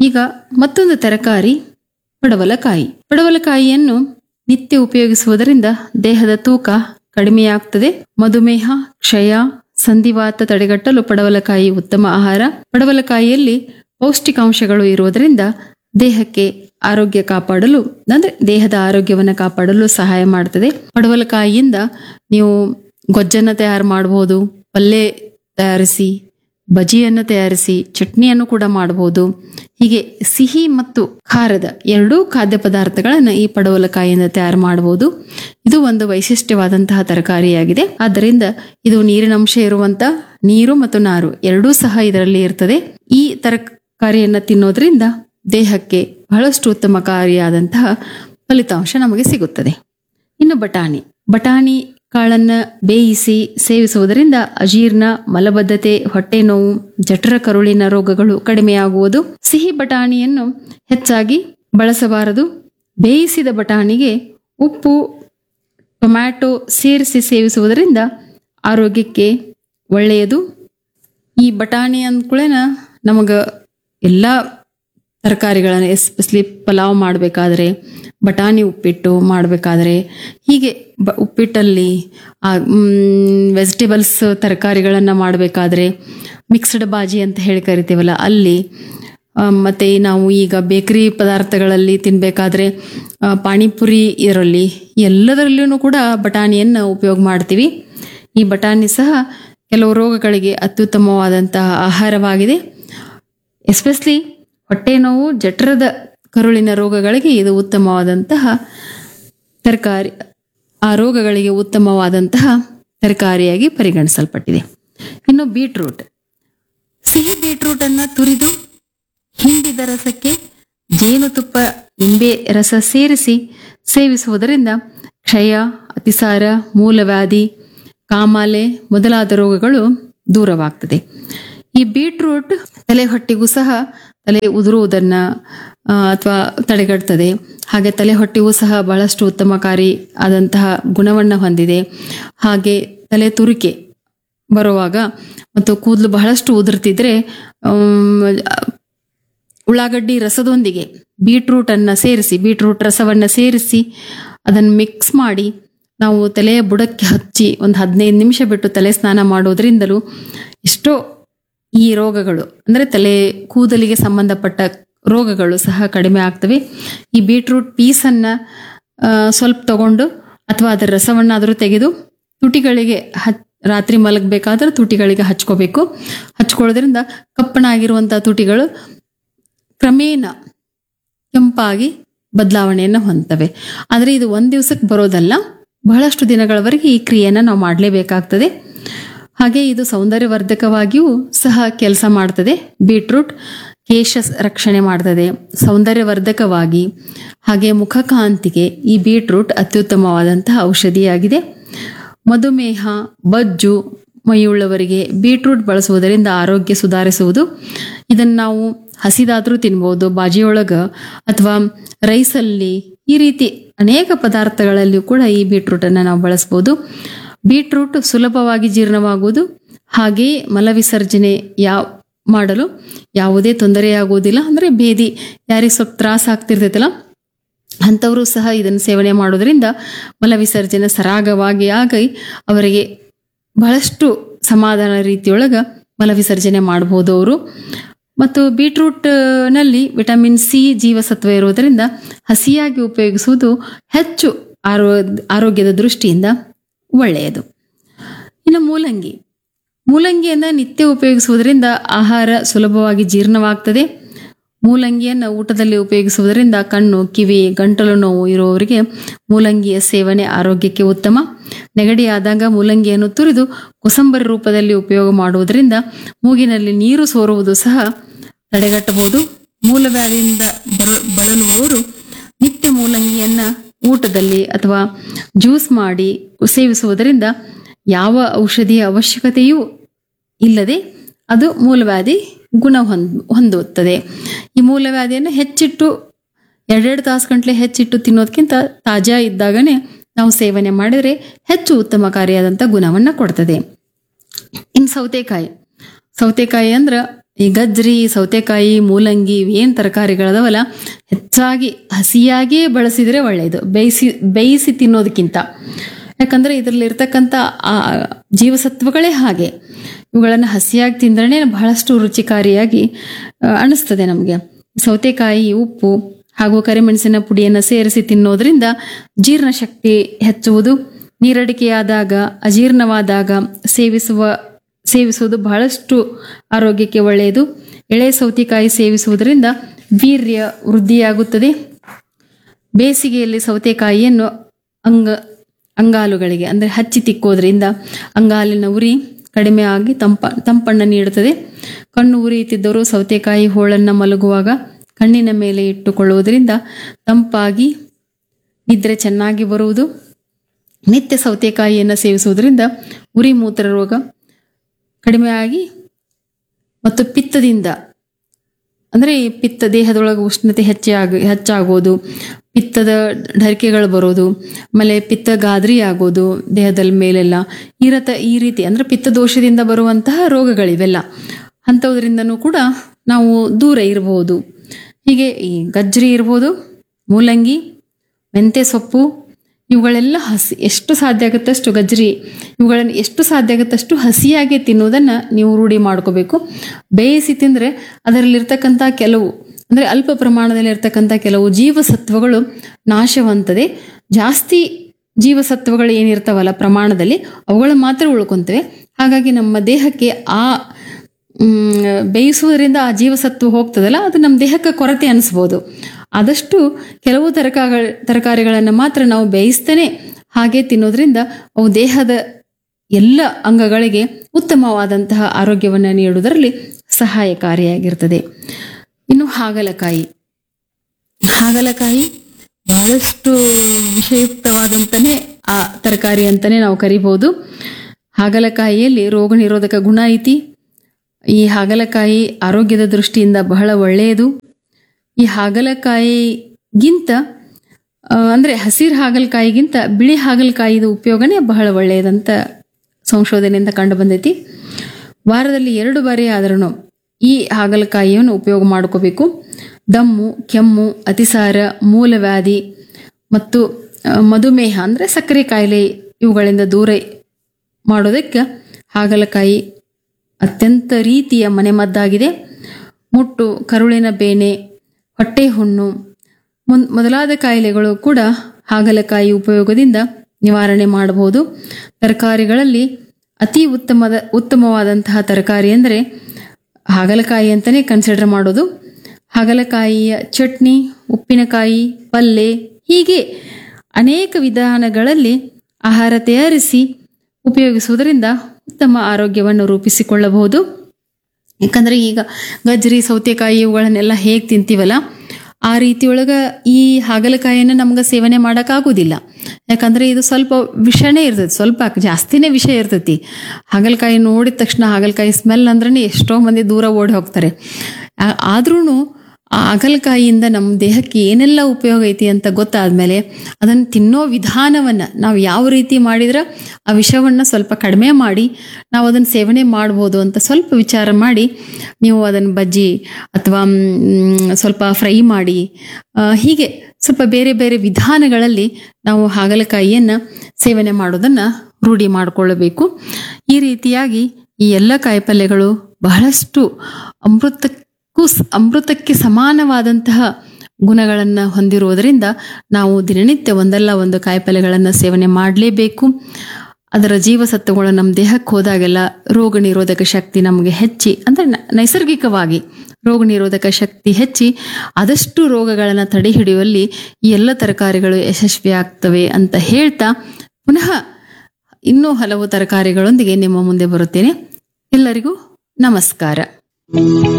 ಈಗ ಮತ್ತೊಂದು ತರಕಾರಿ ಪಡವಲಕಾಯಿ ಪಡವಲಕಾಯಿಯನ್ನು ನಿತ್ಯ ಉಪಯೋಗಿಸುವುದರಿಂದ ದೇಹದ ತೂಕ ಕಡಿಮೆಯಾಗ್ತದೆ ಮಧುಮೇಹ ಕ್ಷಯ ಸಂಧಿವಾತ ತಡೆಗಟ್ಟಲು ಪಡವಲಕಾಯಿ ಉತ್ತಮ ಆಹಾರ ಪಡವಲಕಾಯಿಯಲ್ಲಿ ಪೌಷ್ಟಿಕಾಂಶಗಳು ಇರುವುದರಿಂದ ದೇಹಕ್ಕೆ ಆರೋಗ್ಯ ಕಾಪಾಡಲು ಅಂದ್ರೆ ದೇಹದ ಆರೋಗ್ಯವನ್ನು ಕಾಪಾಡಲು ಸಹಾಯ ಮಾಡ್ತದೆ ಪಡವಲಕಾಯಿಯಿಂದ ನೀವು ಗೊಜ್ಜನ್ನು ತಯಾರು ಮಾಡಬಹುದು ಪಲ್ಯ ತಯಾರಿಸಿ ಬಜಿಯನ್ನು ತಯಾರಿಸಿ ಚಟ್ನಿಯನ್ನು ಕೂಡ ಮಾಡಬಹುದು ಹೀಗೆ ಸಿಹಿ ಮತ್ತು ಖಾರದ ಎರಡೂ ಖಾದ್ಯ ಪದಾರ್ಥಗಳನ್ನು ಈ ಪಡವಲಕಾಯಿಯಿಂದ ತಯಾರು ಮಾಡಬಹುದು ಇದು ಒಂದು ವೈಶಿಷ್ಟ್ಯವಾದಂತಹ ತರಕಾರಿಯಾಗಿದೆ ಆದ್ದರಿಂದ ಇದು ನೀರಿನಂಶ ಇರುವಂತ ನೀರು ಮತ್ತು ನಾರು ಎರಡೂ ಸಹ ಇದರಲ್ಲಿ ಇರ್ತದೆ ಈ ತರಕಾರಿಯನ್ನು ತಿನ್ನೋದ್ರಿಂದ ದೇಹಕ್ಕೆ ಬಹಳಷ್ಟು ಉತ್ತಮಕಾರಿಯಾದಂತಹ ಫಲಿತಾಂಶ ನಮಗೆ ಸಿಗುತ್ತದೆ ಇನ್ನು ಬಟಾಣಿ ಬಟಾಣಿ ಕಾಳನ್ನ ಬೇಯಿಸಿ ಸೇವಿಸುವುದರಿಂದ ಅಜೀರ್ಣ ಮಲಬದ್ಧತೆ ಹೊಟ್ಟೆ ನೋವು ಜಠರ ಕರುಳಿನ ರೋಗಗಳು ಕಡಿಮೆಯಾಗುವುದು ಸಿಹಿ ಬಟಾಣಿಯನ್ನು ಹೆಚ್ಚಾಗಿ ಬಳಸಬಾರದು ಬೇಯಿಸಿದ ಬಟಾಣಿಗೆ ಉಪ್ಪು ಟೊಮ್ಯಾಟೊ ಸೇರಿಸಿ ಸೇವಿಸುವುದರಿಂದ ಆರೋಗ್ಯಕ್ಕೆ ಒಳ್ಳೆಯದು ಈ ಬಟಾಣಿ ಅಂದ್ಕೂಳೆನ ನಮಗೆ ಎಲ್ಲ ತರಕಾರಿಗಳನ್ನು ಎಸ್ಪೆಷಲಿ ಪಲಾವ್ ಮಾಡಬೇಕಾದ್ರೆ ಬಟಾಣಿ ಉಪ್ಪಿಟ್ಟು ಮಾಡಬೇಕಾದ್ರೆ ಹೀಗೆ ಬ ಉಪ್ಪಿಟ್ಟಲ್ಲಿ ವೆಜಿಟೇಬಲ್ಸ್ ತರಕಾರಿಗಳನ್ನು ಮಾಡಬೇಕಾದ್ರೆ ಮಿಕ್ಸ್ಡ್ ಬಾಜಿ ಅಂತ ಹೇಳಿ ಕರಿತೀವಲ್ಲ ಅಲ್ಲಿ ಆ, ಮತ್ತೆ ನಾವು ಈಗ ಬೇಕರಿ ಪದಾರ್ಥಗಳಲ್ಲಿ ತಿನ್ನಬೇಕಾದ್ರೆ ಪಾನಿಪುರಿ ಇದರಲ್ಲಿ ಎಲ್ಲದರಲ್ಲೂ ಕೂಡ ಬಟಾಣಿಯನ್ನು ಉಪಯೋಗ ಮಾಡ್ತೀವಿ ಈ ಬಟಾಣಿ ಸಹ ಕೆಲವು ರೋಗಗಳಿಗೆ ಅತ್ಯುತ್ತಮವಾದಂತಹ ಆಹಾರವಾಗಿದೆ ಎಸ್ಪೆಷಲಿ ಹೊಟ್ಟೆ ನೋವು ಜಠರದ ಕರುಳಿನ ರೋಗಗಳಿಗೆ ಇದು ಉತ್ತಮವಾದಂತಹ ತರಕಾರಿ ಆ ರೋಗಗಳಿಗೆ ಉತ್ತಮವಾದಂತಹ ತರಕಾರಿಯಾಗಿ ಪರಿಗಣಿಸಲ್ಪಟ್ಟಿದೆ ಇನ್ನು ಬೀಟ್ರೂಟ್ ಸಿಹಿ ಬೀಟ್ರೂಟ್ ಅನ್ನ ತುರಿದು ಹಿಂಡಿದ ರಸಕ್ಕೆ ಜೇನುತುಪ್ಪ ನಿಂಬೆ ರಸ ಸೇರಿಸಿ ಸೇವಿಸುವುದರಿಂದ ಕ್ಷಯ ಅತಿಸಾರ ಮೂಲವ್ಯಾಧಿ ಕಾಮಾಲೆ ಮೊದಲಾದ ರೋಗಗಳು ದೂರವಾಗ್ತದೆ ಈ ಬೀಟ್ರೂಟ್ ತಲೆ ಹೊಟ್ಟೆಗೂ ಸಹ ತಲೆ ಉದುರುವುದನ್ನ ಅಥವಾ ತಡೆಗಟ್ತದೆ ಹಾಗೆ ತಲೆ ಹೊಟ್ಟೆಗೂ ಸಹ ಬಹಳಷ್ಟು ಉತ್ತಮಕಾರಿ ಆದಂತಹ ಗುಣವನ್ನು ಹೊಂದಿದೆ ಹಾಗೆ ತಲೆ ತುರಿಕೆ ಬರುವಾಗ ಮತ್ತು ಕೂದಲು ಬಹಳಷ್ಟು ಉದುರ್ತಿದ್ರೆ ಆಮ್, ಉಳ್ಳಾಗಡ್ಡಿ ರಸದೊಂದಿಗೆ ಬೀಟ್ರೂಟ್ ಅನ್ನ ಸೇರಿಸಿ ಬೀಟ್ರೂಟ್ ರಸವನ್ನ ಸೇರಿಸಿ ಅದನ್ನು ಮಿಕ್ಸ್ ಮಾಡಿ ನಾವು ತಲೆಯ ಬುಡಕ್ಕೆ ಹಚ್ಚಿ ಒಂದು ಹದಿನೈದು ನಿಮಿಷ ಬಿಟ್ಟು ತಲೆ ಸ್ನಾನ ಮಾಡೋದ್ರಿಂದಲೂ ಎಷ್ಟೋ ಈ ರೋಗಗಳು ಅಂದರೆ ತಲೆ ಕೂದಲಿಗೆ ಸಂಬಂಧಪಟ್ಟ ರೋಗಗಳು ಸಹ ಕಡಿಮೆ ಆಗ್ತವೆ ಈ ಬೀಟ್ರೂಟ್ ಪೀಸನ್ನ ಆ, ಸ್ವಲ್ಪ ತಗೊಂಡು ಅಥವಾ ಅದರ ರಸವನ್ನಾದರೂ ತೆಗೆದು ತುಟಿಗಳಿಗೆ ಹಚ್ ರಾತ್ರಿ ಮಲಗಬೇಕಾದ್ರೆ ತುಟಿಗಳಿಗೆ ಹಚ್ಕೋಬೇಕು ಹಚ್ಕೊಳ್ಳೋದ್ರಿಂದ ಕಪ್ಪನಾಗಿರುವಂಥ ತುಟಿಗಳು ಕ್ರಮೇಣ ಕೆಂಪಾಗಿ ಬದಲಾವಣೆಯನ್ನು ಹೊಂದ್ತವೆ ಆದರೆ ಇದು ಒಂದು ದಿವಸಕ್ಕೆ ಬರೋದಲ್ಲ ಬಹಳಷ್ಟು ದಿನಗಳವರೆಗೆ ಈ ಕ್ರಿಯೆಯನ್ನು ನಾವು ಮಾಡಲೇಬೇಕಾಗ್ತದೆ ಹಾಗೆ ಇದು ಸೌಂದರ್ಯವರ್ಧಕವಾಗಿಯೂ ಸಹ ಕೆಲಸ ಮಾಡ್ತದೆ ಬೀಟ್ರೂಟ್ ಕೇಶ ರಕ್ಷಣೆ ಮಾಡ್ತದೆ ಸೌಂದರ್ಯವರ್ಧಕವಾಗಿ ಹಾಗೆ ಮುಖಕಾಂತಿಗೆ ಈ ಬೀಟ್ರೂಟ್ ಅತ್ಯುತ್ತಮವಾದಂತಹ ಔಷಧಿಯಾಗಿದೆ ಮಧುಮೇಹ ಬಜ್ಜು ಮೈಯುಳ್ಳವರಿಗೆ ಬೀಟ್ರೂಟ್ ಬಳಸುವುದರಿಂದ ಆರೋಗ್ಯ ಸುಧಾರಿಸುವುದು ಇದನ್ನು ನಾವು ಹಸಿದಾದರೂ ತಿನ್ಬೋದು ಬಾಜಿಯೊಳಗೆ ಅಥವಾ ರೈಸಲ್ಲಿ ಈ ರೀತಿ ಅನೇಕ ಪದಾರ್ಥಗಳಲ್ಲಿಯೂ ಕೂಡ ಈ ಬೀಟ್ರೂಟನ್ನು ನಾವು ಬಳಸ್ಬೋದು ಬೀಟ್ರೂಟ್ ಸುಲಭವಾಗಿ ಜೀರ್ಣವಾಗುವುದು ಹಾಗೆಯೇ ಮಲವಿಸರ್ಜನೆ ಯಾವ ಮಾಡಲು ಯಾವುದೇ ತೊಂದರೆಯಾಗುವುದಿಲ್ಲ ಅಂದರೆ ಬೇದಿ ಯಾರಿಗೆ ಸ್ವಲ್ಪ ತ್ರಾಸ ಆಗ್ತಿರ್ತೈತಲ್ಲ ಅಂಥವರು ಸಹ ಇದನ್ನು ಸೇವನೆ ಮಾಡೋದ್ರಿಂದ ಮಲವಿಸರ್ಜನೆ ಸರಾಗವಾಗಿ ಆಗಿ ಅವರಿಗೆ ಬಹಳಷ್ಟು ಸಮಾಧಾನ ರೀತಿಯೊಳಗ ಮಲವಿಸರ್ಜನೆ ಮಾಡಬಹುದು ಅವರು ಮತ್ತು ಬೀಟ್ರೂಟ್ ನಲ್ಲಿ ವಿಟಮಿನ್ ಸಿ ಜೀವಸತ್ವ ಇರುವುದರಿಂದ ಹಸಿಯಾಗಿ ಉಪಯೋಗಿಸುವುದು ಹೆಚ್ಚು ಆರೋ ಆರೋಗ್ಯದ ದೃಷ್ಟಿಯಿಂದ ಒಳ್ಳೆಯದು ಇನ್ನು ಮೂಲಂಗಿ ಮೂಲಂಗಿಯನ್ನು ನಿತ್ಯ ಉಪಯೋಗಿಸುವುದರಿಂದ ಆಹಾರ ಸುಲಭವಾಗಿ ಜೀರ್ಣವಾಗ್ತದೆ ಮೂಲಂಗಿಯನ್ನು ಊಟದಲ್ಲಿ ಉಪಯೋಗಿಸುವುದರಿಂದ ಕಣ್ಣು ಕಿವಿ ಗಂಟಲು ನೋವು ಇರುವವರಿಗೆ ಮೂಲಂಗಿಯ ಸೇವನೆ ಆರೋಗ್ಯಕ್ಕೆ ಉತ್ತಮ ನೆಗಡಿಯಾದಾಗ ಮೂಲಂಗಿಯನ್ನು ತುರಿದು ಕೊಸಂಬರಿ ರೂಪದಲ್ಲಿ ಉಪಯೋಗ ಮಾಡುವುದರಿಂದ ಮೂಗಿನಲ್ಲಿ ನೀರು ಸೋರುವುದು ಸಹ ತಡೆಗಟ್ಟಬಹುದು ಮೂಲವ್ಯಾಧಿಯಿಂದ ಬರ ಬಳಲುವವರು ನಿತ್ಯ ಮೂಲಂಗಿಯನ್ನ ಊಟದಲ್ಲಿ ಅಥವಾ ಜ್ಯೂಸ್ ಮಾಡಿ ಸೇವಿಸುವುದರಿಂದ ಯಾವ ಔಷಧಿಯ ಅವಶ್ಯಕತೆಯೂ ಇಲ್ಲದೆ ಅದು ಮೂಲವ್ಯಾಧಿ ಗುಣ ಹೊಂದ್ ಹೊಂದುತ್ತದೆ ಈ ಮೂಲವ್ಯಾಧಿಯನ್ನು ಹೆಚ್ಚಿಟ್ಟು ಎರಡೆರಡು ತಾಸು ಗಂಟ್ಲೆ ಹೆಚ್ಚಿಟ್ಟು ತಿನ್ನೋದಕ್ಕಿಂತ ತಾಜಾ ಇದ್ದಾಗನೇ ನಾವು ಸೇವನೆ ಮಾಡಿದರೆ ಹೆಚ್ಚು ಉತ್ತಮಕಾರಿಯಾದಂಥ ಗುಣವನ್ನು ಕೊಡ್ತದೆ ಇನ್ನು ಸೌತೆಕಾಯಿ ಸೌತೆಕಾಯಿ ಅಂದ್ರೆ ಈ ಗಜ್ರಿ ಸೌತೆಕಾಯಿ ಮೂಲಂಗಿ ಏನು ತರಕಾರಿಗಳದವಲ್ಲ ಹೆಚ್ಚಾಗಿ ಹಸಿಯಾಗಿಯೇ ಬಳಸಿದರೆ ಒಳ್ಳೆಯದು ಬೇಯಿಸಿ ಬೇಯಿಸಿ ತಿನ್ನೋದಕ್ಕಿಂತ ಯಾಕಂದರೆ ಇದರಲ್ಲಿ ಇರ್ತಕ್ಕಂಥ ಆ ಜೀವಸತ್ವಗಳೇ ಹಾಗೆ ಇವುಗಳನ್ನು ಹಸಿಯಾಗಿ ತಿಂದ್ರೆ ಬಹಳಷ್ಟು ರುಚಿಕಾರಿಯಾಗಿ ಆ, ಅನಿಸ್ತದೆ ನಮಗೆ ಸೌತೆಕಾಯಿ ಉಪ್ಪು ಹಾಗೂ ಕರಿಮೆಣಸಿನ ಪುಡಿಯನ್ನು ಸೇರಿಸಿ ತಿನ್ನೋದ್ರಿಂದ ಜೀರ್ಣಶಕ್ತಿ ಹೆಚ್ಚುವುದು ನೀರಡಿಕೆಯಾದಾಗ ಅಜೀರ್ಣವಾದಾಗ ಸೇವಿಸುವ ಸೇವಿಸುವುದು ಬಹಳಷ್ಟು ಆರೋಗ್ಯಕ್ಕೆ ಒಳ್ಳೆಯದು ಎಳೆ ಸೌತೆಕಾಯಿ ಸೇವಿಸುವುದರಿಂದ ವೀರ್ಯ ವೃದ್ಧಿಯಾಗುತ್ತದೆ ಬೇಸಿಗೆಯಲ್ಲಿ ಸೌತೆಕಾಯಿಯನ್ನು ಅಂಗ ಅಂಗಾಲುಗಳಿಗೆ ಅಂದರೆ ಹಚ್ಚಿ ತಿಕ್ಕೋದ್ರಿಂದ ಅಂಗಾಲಿನ ಉರಿ ಕಡಿಮೆ ಆಗಿ ತಂಪ ತಂಪನ್ನು ನೀಡುತ್ತದೆ ಕಣ್ಣು ಉರಿಯುತ್ತಿದ್ದರೂ ಸೌತೆಕಾಯಿ ಹೋಳನ್ನು ಮಲಗುವಾಗ ಕಣ್ಣಿನ ಮೇಲೆ ಇಟ್ಟುಕೊಳ್ಳುವುದರಿಂದ ತಂಪಾಗಿ ನಿದ್ರೆ ಚೆನ್ನಾಗಿ ಬರುವುದು ನಿತ್ಯ ಸೌತೆಕಾಯಿಯನ್ನು ಸೇವಿಸುವುದರಿಂದ ಉರಿ ಮೂತ್ರ ರೋಗ ಕಡಿಮೆಯಾಗಿ ಮತ್ತು ಪಿತ್ತದಿಂದ ಅಂದರೆ ಈ ಪಿತ್ತ ದೇಹದೊಳಗೆ ಉಷ್ಣತೆ ಹೆಚ್ಚಾಗ ಹೆಚ್ಚಾಗೋದು ಪಿತ್ತದ ಢರಿಕೆಗಳು ಬರೋದು ಆಮೇಲೆ ಪಿತ್ತ ಗಾದ್ರಿ ಆಗೋದು ದೇಹದ ಮೇಲೆಲ್ಲ ಈ ರತ ಈ ರೀತಿ ಅಂದರೆ ಪಿತ್ತ ದೋಷದಿಂದ ಬರುವಂತಹ ರೋಗಗಳಿವೆಲ್ಲ ಅಂಥದ್ರಿಂದನೂ ಕೂಡ ನಾವು ದೂರ ಇರಬಹುದು ಹೀಗೆ ಈ ಗಜ್ರಿ ಇರ್ಬೋದು ಮೂಲಂಗಿ ಮೆಂತ್ಯ ಸೊಪ್ಪು ಇವುಗಳೆಲ್ಲ ಹಸಿ ಎಷ್ಟು ಸಾಧ್ಯ ಆಗುತ್ತಷ್ಟು ಗಜ್ರಿ ಇವುಗಳನ್ನು ಎಷ್ಟು ಸಾಧ್ಯ ಆಗುತ್ತಷ್ಟು ಹಸಿಯಾಗಿ ತಿನ್ನುವುದನ್ನು ನೀವು ರೂಢಿ ಮಾಡ್ಕೋಬೇಕು ಬೇಯಿಸಿ ತಿಂದರೆ ಅದರಲ್ಲಿರ್ತಕ್ಕಂಥ ಕೆಲವು ಅಂದರೆ ಅಲ್ಪ ಪ್ರಮಾಣದಲ್ಲಿ ಇರ್ತಕ್ಕಂಥ ಕೆಲವು ಜೀವಸತ್ವಗಳು ನಾಶವಂತದೆ ಜಾಸ್ತಿ ಜೀವಸತ್ವಗಳು ಏನಿರ್ತಾವಲ್ಲ ಪ್ರಮಾಣದಲ್ಲಿ ಅವುಗಳು ಮಾತ್ರ ಉಳ್ಕೊಂತವೆ ಹಾಗಾಗಿ ನಮ್ಮ ದೇಹಕ್ಕೆ ಆ ಮ್, ಬೇಯಿಸುವುದರಿಂದ ಆ ಜೀವಸತ್ವ ಹೋಗ್ತದಲ್ಲ ಅದು ನಮ್ಮ ದೇಹಕ್ಕೆ ಕೊರತೆ ಅನಿಸ್ಬೋದು ಆದಷ್ಟು ಕೆಲವು ತರಕಾರಿಗಳ ತರಕಾರಿಗಳನ್ನು ಮಾತ್ರ ನಾವು ಬೇಯಿಸ್ತೇನೆ ಹಾಗೆ ತಿನ್ನೋದ್ರಿಂದ ಅವು ದೇಹದ ಎಲ್ಲ ಅಂಗಗಳಿಗೆ ಉತ್ತಮವಾದಂತಹ ಆರೋಗ್ಯವನ್ನು ನೀಡುವುದರಲ್ಲಿ ಸಹಾಯಕಾರಿಯಾಗಿರ್ತದೆ ಇನ್ನು ಹಾಗಲಕಾಯಿ ಹಾಗಲಕಾಯಿ ಬಹಳಷ್ಟು ವಿಷಯುಕ್ತವಾದಂತನೇ ಆ ತರಕಾರಿ ಅಂತಾನೆ ನಾವು ಕರಿಬಹುದು ಹಾಗಲಕಾಯಿಯಲ್ಲಿ ರೋಗ ನಿರೋಧಕ ಗುಣ ಐತಿ ಈ ಹಾಗಲಕಾಯಿ ಆರೋಗ್ಯದ ದೃಷ್ಟಿಯಿಂದ ಬಹಳ ಒಳ್ಳೆಯದು ಈ ಹಾಗಲಕಾಯಿಗಿಂತ ಆ, ಅಂದ್ರೆ ಹಸಿರು ಹಾಗಲಕಾಯಿಗಿಂತ ಬಿಳಿ ಹಾಗಲಕಾಯಿದ ಉಪಯೋಗನೇ ಬಹಳ ಒಳ್ಳೆಯದಂತ ಸಂಶೋಧನೆಯಿಂದ ಕಂಡು ಬಂದೈತಿ ವಾರದಲ್ಲಿ ಎರಡು ಬಾರಿ ಆದ್ರೂ ಈ ಹಾಗಲಕಾಯಿಯನ್ನು ಉಪಯೋಗ ಮಾಡ್ಕೋಬೇಕು ದಮ್ಮು ಕೆಮ್ಮು ಅತಿಸಾರ ಮೂಲವ್ಯಾಧಿ ಮತ್ತು ಆ, ಮಧುಮೇಹ ಅಂದರೆ ಸಕ್ಕರೆ ಕಾಯಿಲೆ ಇವುಗಳಿಂದ ದೂರ ಮಾಡೋದಕ್ಕೆ ಹಾಗಲಕಾಯಿ ಅತ್ಯಂತ ರೀತಿಯ ಮನೆಮದ್ದಾಗಿದೆ ಮುಟ್ಟು ಕರುಳಿನ ಬೇನೆ ಹೊಟ್ಟೆ ಹುಣ್ಣು ಮುನ್ ಮೊದಲಾದ ಕಾಯಿಲೆಗಳು ಕೂಡ ಹಾಗಲಕಾಯಿ ಉಪಯೋಗದಿಂದ ನಿವಾರಣೆ ಮಾಡಬಹುದು ತರಕಾರಿಗಳಲ್ಲಿ ಅತಿ ಉತ್ತಮದ ಉತ್ತಮವಾದಂತಹ ತರಕಾರಿ ಅಂದರೆ ಹಾಗಲಕಾಯಿ ಅಂತಲೇ ಕನ್ಸಿಡರ್ ಮಾಡೋದು ಹಾಗಲಕಾಯಿಯ ಚಟ್ನಿ ಉಪ್ಪಿನಕಾಯಿ ಪಲ್ಯ ಹೀಗೆ ಅನೇಕ ವಿಧಾನಗಳಲ್ಲಿ ಆಹಾರ ತಯಾರಿಸಿ ಉಪಯೋಗಿಸುವುದರಿಂದ ಉತ್ತಮ ಆರೋಗ್ಯವನ್ನು ರೂಪಿಸಿಕೊಳ್ಳಬಹುದು ಯಾಕಂದ್ರೆ ಈಗ ಗಜ್ರಿ ಸೌತೆಕಾಯಿ ಇವುಗಳನ್ನೆಲ್ಲ ಹೇಗೆ ತಿಂತೀವಲ್ಲ ಆ ರೀತಿಯೊಳಗೆ ಈ ಹಾಗಲಕಾಯಿಯನ್ನು ನಮ್ಗೆ ಸೇವನೆ ಮಾಡೋಕ್ಕಾಗೋದಿಲ್ಲ ಯಾಕಂದ್ರೆ ಇದು ಸ್ವಲ್ಪ ವಿಷನೇ ಇರ್ತೈತಿ ಸ್ವಲ್ಪ ಜಾಸ್ತಿನೇ ವಿಷ ಇರ್ತೈತಿ ಹಾಗಲಕಾಯಿ ನೋಡಿದ ತಕ್ಷಣ ಹಾಗಲಕಾಯಿ ಸ್ಮೆಲ್ ಅಂದ್ರೆ ಎಷ್ಟೋ ಮಂದಿ ದೂರ ಓಡಿ ಹೋಗ್ತಾರೆ ಆದ್ರೂ ಆ ಹಾಗಲಕಾಯಿಯಿಂದ ನಮ್ಮ ದೇಹಕ್ಕೆ ಏನೆಲ್ಲ ಉಪಯೋಗ ಐತಿ ಅಂತ ಗೊತ್ತಾದ್ಮೇಲೆ ಅದನ್ನು ತಿನ್ನೋ ವಿಧಾನವನ್ನು ನಾವು ಯಾವ ರೀತಿ ಮಾಡಿದ್ರೆ ಆ ವಿಷವನ್ನು ಸ್ವಲ್ಪ ಕಡಿಮೆ ಮಾಡಿ ನಾವು ಅದನ್ನು ಸೇವನೆ ಮಾಡ್ಬೋದು ಅಂತ ಸ್ವಲ್ಪ ವಿಚಾರ ಮಾಡಿ ನೀವು ಅದನ್ನು ಬಜ್ಜಿ ಅಥವಾ ಮ್, ಸ್ವಲ್ಪ ಫ್ರೈ ಮಾಡಿ ಆ, ಹೀಗೆ ಸ್ವಲ್ಪ ಬೇರೆ ಬೇರೆ ವಿಧಾನಗಳಲ್ಲಿ ನಾವು ಹಾಗಲಕಾಯಿಯನ್ನು ಸೇವನೆ ಮಾಡೋದನ್ನು ರೂಢಿ ಮಾಡಿಕೊಳ್ಳಬೇಕು ಈ ರೀತಿಯಾಗಿ ಈ ಎಲ್ಲ ಕಾಯಿಪಲ್ಯಗಳು ಬಹಳಷ್ಟು ಅಮೃತಕ್ಕೂ ಸ್- ಅಮೃತಕ್ಕೆ ಸಮಾನವಾದಂತಹ ಗುಣಗಳನ್ನು ಹೊಂದಿರುವುದರಿಂದ ನಾವು ದಿನನಿತ್ಯ ಒಂದಲ್ಲ ಒಂದು ಕಾಯಿಪಲ್ಯಗಳನ್ನು ಸೇವನೆ ಮಾಡಲೇಬೇಕು ಅದರ ಜೀವಸತ್ವಗಳು ನಮ್ಮ ದೇಹಕ್ಕೆ ಹೋದಾಗೆಲ್ಲ ರೋಗ ನಿರೋಧಕ ಶಕ್ತಿ ನಮಗೆ ಹೆಚ್ಚಿ ಅಂದರೆ ನ- ನೈಸರ್ಗಿಕವಾಗಿ ರೋಗ ನಿರೋಧಕ ಶಕ್ತಿ ಹೆಚ್ಚಿ ಆದಷ್ಟು ರೋಗಗಳನ್ನು ತಡೆ ಹಿಡಿಯುವಲ್ಲಿ ಈ ಎಲ್ಲ ತರಕಾರಿಗಳು ಯಶಸ್ವಿ ಆಗ್ತವೆ ಅಂತ ಹೇಳ್ತಾ ಪುನಃ ಇನ್ನೂ ಹಲವು ತರಕಾರಿಗಳೊಂದಿಗೆ ನಿಮ್ಮ ಮುಂದೆ ಬರುತ್ತೇನೆ ಎಲ್ಲರಿಗೂ ನಮಸ್ಕಾರ